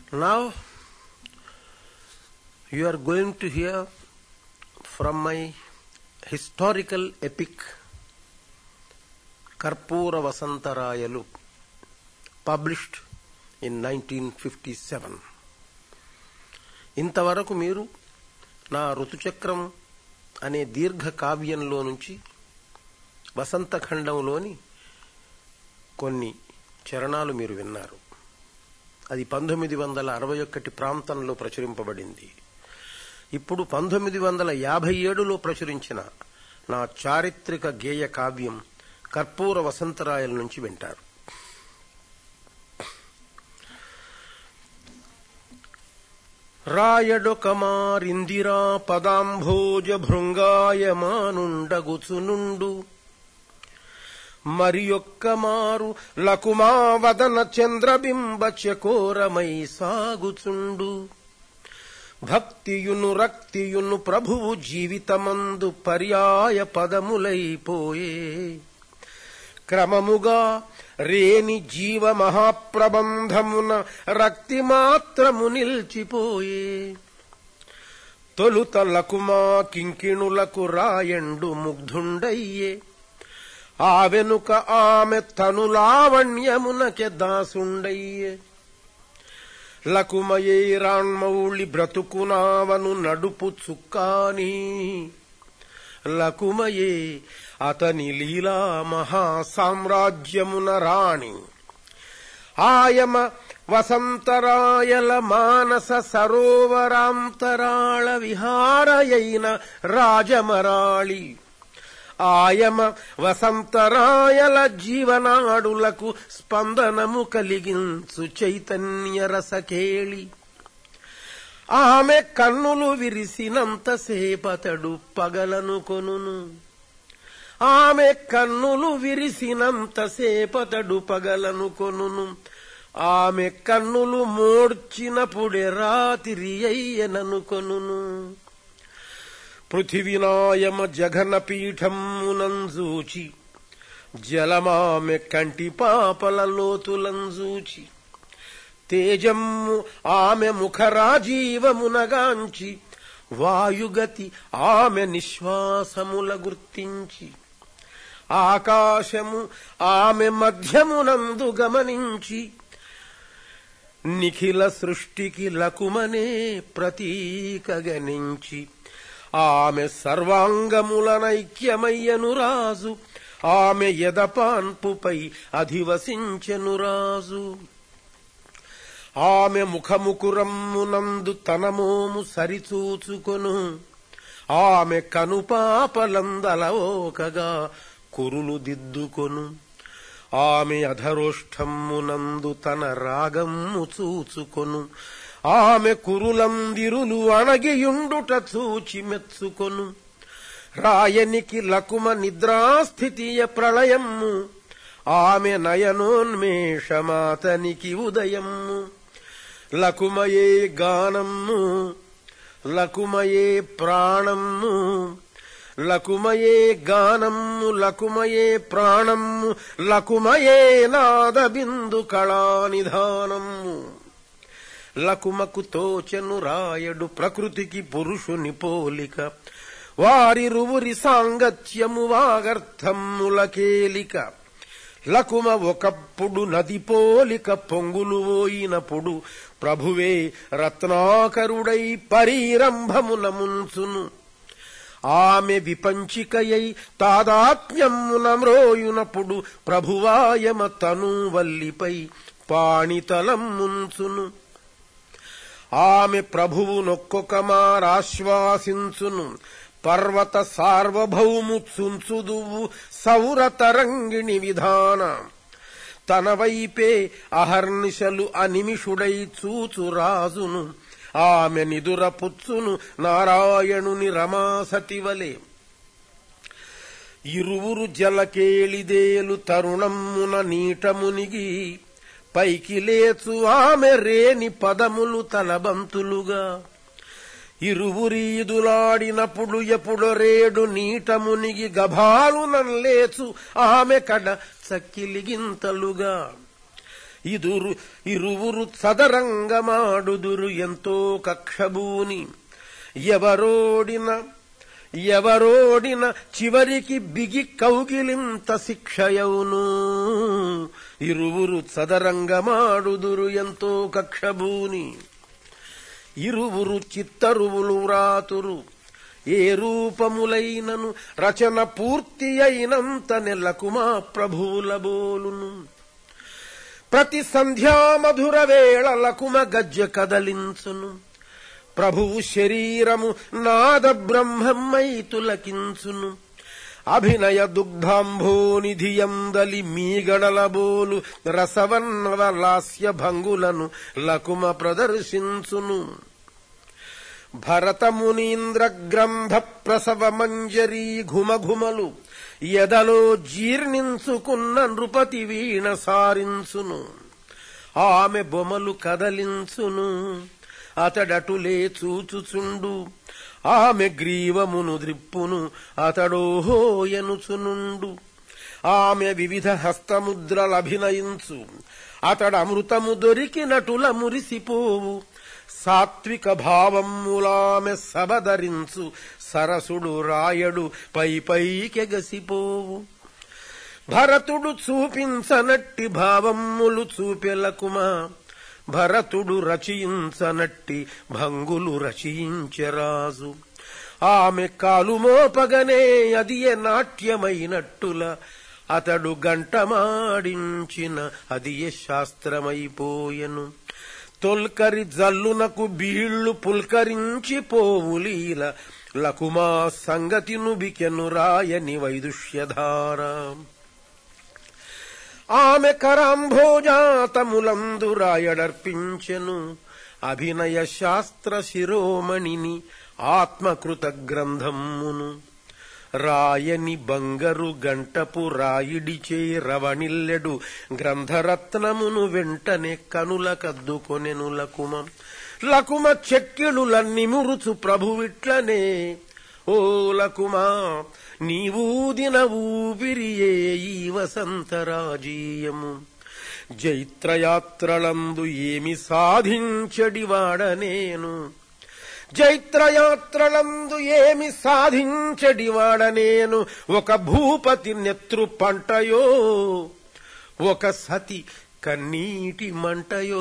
Now, you are going to hear from my historical epic Karpura Vasantarayalu, published in 1957. ఇంతవరకు మీరు నా ఋతుచక్రం అనే దీర్ఘ కావ్యంలో నుంచి వసంతఖండంలోని కొన్ని చరణాలు మీరు విన్నారు అది పంతొమ్మిది వందల అరవై ఒకటి ప్రాంతంలో ప్రచురింపబడింది ఇప్పుడు పంతొమ్మిది వందల యాభై ఏడులో ప్రచురించిన నా చారిత్రక గేయ కావ్యం కర్పూర వసంతరాయల నుంచి వింటారు రాయడొకమారిందిరా పదాంభోజ భృంగాయమానుండగుచునుండు మరి ఒక్క మారు లకుమా వదన చంద్రబింబ చకోరమై సాగుచుండు భక్తియును రక్తియును ప్రభువు జీవితమందు పర్యాయ పదములైపోయే క్రమముగా రేని జీవ మహాప్రబంధమున రక్తి మాత్రము నిల్చిపోయే తొలుత లకుమా కింకిణులకు రాయండు ముగ్ధుండయ్యే ఆ వెనుక ఆమె తను లావణ్యమునకె దాసుండయ్యే లకుమయే రాణ్మౌళి బ్రతుకునావను నడుపు చుక్కాని లకుమయే అతని లీలా మహాసామ్రాజ్యమున రాణి ఆయమ వసంతరాయల మానస సరోవరాంతరాళ విహారయైన రాజమరాళి ఆయమ వసంతరాయల జీవనాడులకు స్పందనము కలిగించు చైతన్య రసకేళి ఆమె కన్నులు విరిసినంతసేపతడు పగలను కొనును ఆమె కన్నులు విరిసినంతసేపతడు పగలను కొనును ఆమె కన్నులు మోడ్చినప్పుడే రాతిరి అయ్యనను కొనును పృథివినాయమ జఘన పీఠమునంజూచి జలమామె కంటి పాపల లోతులంజూచి తేజమ్ము ఆమె ముఖరాజీవమునగాంచి వాయుగతి ఆమె నిశ్వాసముల గుర్తించి ఆకాశము ఆమె మధ్యమునందు గమనించి నిఖిల సృష్టికి లకుమనే ప్రతీకగనించి ఆమె సర్వాంగములనైక్యమయ్యను రాజు ఆమె ఎదపాన్పుపై అధివసించెను రాజు ఆమె ముఖముకురమ్మునందు తనమోము సరిచూచుకొను ఆమె కనుపాపలందలవోకగా కురులు దిద్దుకొను ఆమె అధరోష్టమ్మునందు తన రాగమ్ము చూచుకొను ఆమె కురులందిరులు అణగియుండుట చూచి మెచ్చుకొను రాయనికి లకుమ నిద్రాస్థితియ ప్రళయమ్ము ఆమె నయనోన్మేషమాతనికి ఉదయమ్ము లకుమయే గానమ్ము లకుమయే ప్రాణమ్ము లకుమయే గానమ్ము లకుమయే ప్రాణమ్ము లకుమయే నాదబిందు కళానిధానమ్ము లకుమకు తోచెను రాయడు ప్రకృతికి పురుషుని పోలిక వారిరువురి సాంగత్యము వాగర్థమ్ములకేలిక లకుమ ఒకప్పుడు నది పోలిక పొంగులు పోయినప్పుడు ప్రభువే రత్నాకరుడై పరీరంభమున ముంచును ఆమె విపంచికయై తాదాత్మ్యమున మ్రోయునప్పుడు ప్రభువాయమ తను వల్లిపై పాణితలం ముంచును ఆమె ప్రభువునొక్కొక్క మారాశ్వాసించును పర్వత సార్వభౌము చుంచుదువు సౌర తరంగిణి విధాన తన వైపే అహర్నిశలు అనిమిషుడై చూచు రాజును ఆమె నిదుర పుచ్చును నారాయణుని రమాసతివలే ఇరువురు జలకేళిదేలు తరుణమ్మున నీటమునిగి పైకి లేచు ఆమె రేని పదములు తలబంతులుగా ఇరువురీదులాడినప్పుడు ఎప్పుడు రేడు నీట మునిగి గభాలునం లేచు ఆమె కడ చక్కిలిగింతలుగా ఇదురు ఇరువురు సదరంగమాడుదురు ఎంతో కక్షబూని ఎవరోడిన ఎవరోడిన చివరికి బిగి కౌగిలింత శిక్షయవును ఇరువురు సదరంగమాడుదురు ఎంతో కక్షబూని ఇరువురు చిత్తరువులు వ్రాతురు ఏ రూపములైనను రచన పూర్తి అయినంత నెలకుమా ప్రభువుల బోలును ప్రతి సంధ్యామధుర వేళలకుమ గజ్జ కదలించును ప్రభువు శరీరము నాద బ్రహ్మమ్మై తులకించును అభినయ దుగ్ధాంభోనిధియందలి మీగడలబోలు రసవన్నవ లాస్య భంగులను లకుమ ప్రదర్శించును భరతమునీంద్ర గ్రంథ ప్రసవ మంజరీ ఘుమఘుమలు ఎదలో జీర్ణించుకున్న నృపతి వీణ సారించును ఆమె బొమలు కదలించును అతడటులే చూచుచుండు ఆమె గ్రీవమును ద్రిప్పును అతడోహోయనుచునుండు ఆమె వివిధ హస్తముద్రలభినయించు అతడు అమృతము దొరికినటుల మురిసిపోవు సాత్విక భావములామె సబదరించు సరసుడు రాయడు పై పైకెగసిపోవు భరతుడు చూపించనట్టి భావములు చూపెలకుమా భరతుడు రచయించనట్టి భంగులు రచయించరాజు ఆమె కాలు మోపగనే అది నాట్యమైనట్టుల అతడు గంటమాడించిన అది శాస్త్రమైపోయెను తొల్కరి జల్లునకు బీళ్లు పుల్కరించి పోవులీల లకుమా సంగతి నుబికెను రాయని వైదుష్యధార ఆమె కరాంభోజాతములందు రాయడర్పించెను అభినయ శాస్త్ర శిరోమణిని ఆత్మకృత గ్రంథమ్మును రాయని బంగరు గంటపు రాయిడిచే రవణిల్లెడు గ్రంథరత్నమును వెంటనే కనుల కద్దుకొనెను లకుమ లకుమ చెక్కిడులన్ని మురుచు ప్రభువిట్లనే ఓ లకుమా నీవూదిన ఊపిరియే ఈ వసంతరాజీయము జైత్రయాత్రలందు ఏమి సాధించడివాడ నేను జైత్రయాత్రలందు ఏమి సాధించడివాడ నేను ఒక భూపతి నెత్రు పంటయో ఒక సతి కన్నీటి మంటయో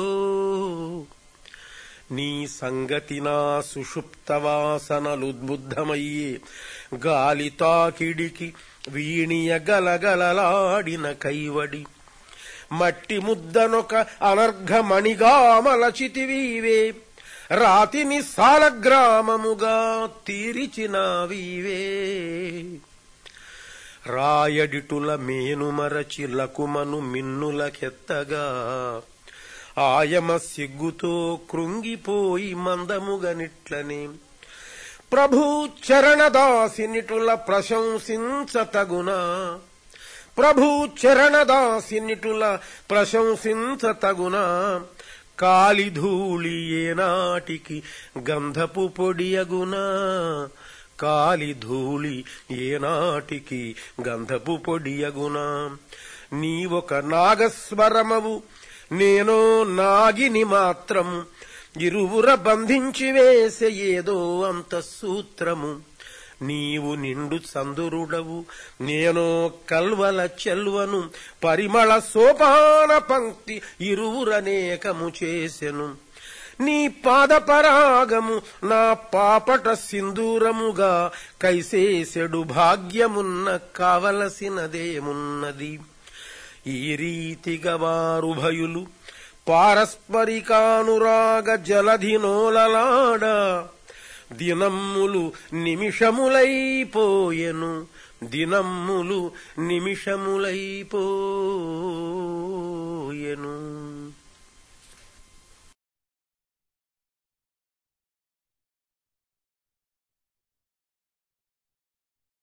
నీ సంగతి నా సుషుప్త వాసనలుద్బుద్ధమయ్యే గాలి తాకిడికి వీణియ గలగలలాడిన కైవడి మట్టి ముద్దనొక అనర్ఘమణిగామలచితివీవే రాతిని సాలగ్రామముగా తీరిచినావీవే రాయడిటుల మేనుమరచి లకుమను మిన్నులకెత్తగా ఆయమ సిగ్గుతో కృంగిపోయి మందముగనిట్లనే ప్రభు చరణదాసినిటుల ప్రశంసించతగునా ప్రభు చరణదాసినిటుల ప్రశంసించతగునా కాలిధూళి ఏనాటికి గంధపు పొడియగునా కాలిధూళి ఏనాటికి గంధపు పొడియగునా నీవొక నాగస్వరమవు నేనో నాగిని మాత్రం ఇరువుర బంధించి వేసే ఏదో అంత సూత్రము నీవు నిండు చందురుడవు నేనో కల్వల చెల్వను పరిమళ సోపాన పంక్తి ఇరువురనేకము చేసెను నీ పాదపరాగము నా పాపట సింధూరముగా కైసేసెడు భాగ్యమున్న కావలసినదేమున్నది ఈ రీతిగా వారుభయులు పారస్పరికానురాగ జలధినోలలాడ దినమ్ములు నిమిషములైపోయెను దినమ్ములు నిమిషములైపో